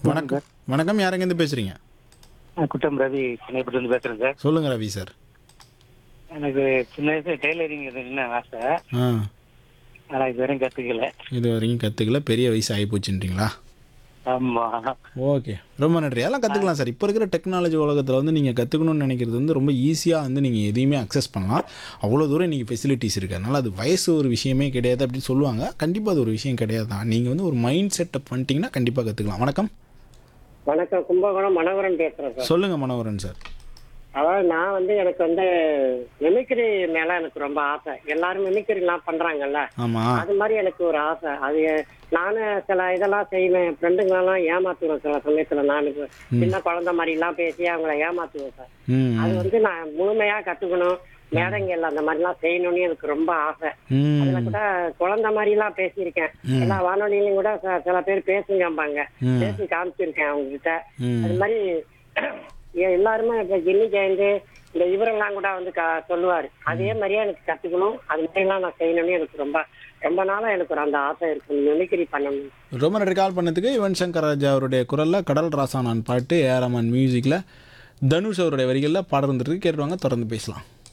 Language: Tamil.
வணக்கம் வணக்கம் யாரெங்கேருந்து பேசுகிறீங்க நான் குட்டம் ரவி சென்னைப்பட்டு வந்து பேசுறேன் சார் சொல்லுங்கள் ரவி சார் எனக்கு சின்ன வயசுல டெய்லரிங் என்ன ஆசை ஆ ஆனா இது வரையும் கத்துக்கல இது வரைக்கும் கற்றுக்கல பெரிய வயசு ஆகி போச்சுன்றீங்களா ஆமா ஓகே ரொம்ப நன்றி அதெல்லாம் கற்றுக்கலாம் சார் இப்போ இருக்கிற டெக்னாலஜி உலகத்தில் வந்து நீங்கள் கற்றுக்கணும்னு நினைக்கிறது வந்து ரொம்ப ஈஸியாக வந்து நீங்கள் எதையுமே அக்சஸ் பண்ணலாம் அவ்வளோ தூரம் இன்றைக்கி ஃபெசிலிட்டிஸ் இருக்குது அதனால் அது வயசு ஒரு விஷயமே கிடையாது அப்படின்னு சொல்லுவாங்க கண்டிப்பாக அது ஒரு விஷயம் கிடையாது தான் நீங்கள் வந்து ஒரு மைண்ட் செட்டப் பண்ணிட்டீங்கன்னா கண்டிப்பாக கற்றுக்கலாம் வணக்கம் வணக்கம் கும்பகோணம் மனோகரன் பேசுறேன் சார் சொல்லுங்கள் மனோகரன் சார் அதாவது நான் வந்து எனக்கு வந்து மிமிக்ரி மேல எனக்கு ரொம்ப ஆசை எல்லாரும் மிமிக்ரி எல்லாம் பண்றாங்கல்ல ஆமாம் அது மாதிரி எனக்கு ஒரு ஆசை அது நானும் சில இதெல்லாம் செய்வேன் என் ஃப்ரெண்டுங்களெல்லாம் ஏமாத்துவேன் சில சமயத்துல நான் சின்ன குழந்தை மாதிரி எல்லாம் பேசி அவங்கள ஏமாத்துவேன் சார் ம் அது வந்து நான் முழுமையா கத்துக்கணும் மேடைங்கள்ல அந்த மாதிரி எல்லாம் செய்யணும்னு எனக்கு ரொம்ப ஆசை ம் அதுல கூட குழந்தை மாதிரி எல்லாம் பேசியிருக்கேன் எல்லா வானொலியிலும் கூட ச- சில பேர் பேசுங்கம்பாங்க ம். பேசி காமிச்சிருக்கேன் அவங்க கிட்ட ம் அது மாதிரி எ- எல்லாருமே இப்ப ஜிம்மி ஜெயந்தி இந்த இவரெல்லாம் கூட வந்து க- சொல்லுவாரு அதே மாதிரியே எனக்கு கத்துக்கணும் அது மாதிரிலாம் நான் செய்யணும்னு எனக்கு ரொம்ப ரொம்ப நாளா எனக்கு ஒரு அந்த ஆசை இருக்கு மிமிக்ரி பண்ணணும் ரொம்ப நன்றி கால் பண்ணதுக்கு யுவன் சங்கர் ராஜா அவருடைய குரலில் கடல் ராசானான் பாட்டு ஏஆர்எமான் மியூசிக்கில் தனுஷ் அவருடைய வரிகளில் பாடம் இருந்துருக்கு கேட்டுவாங்க தொடர்ந்து பேசலாம்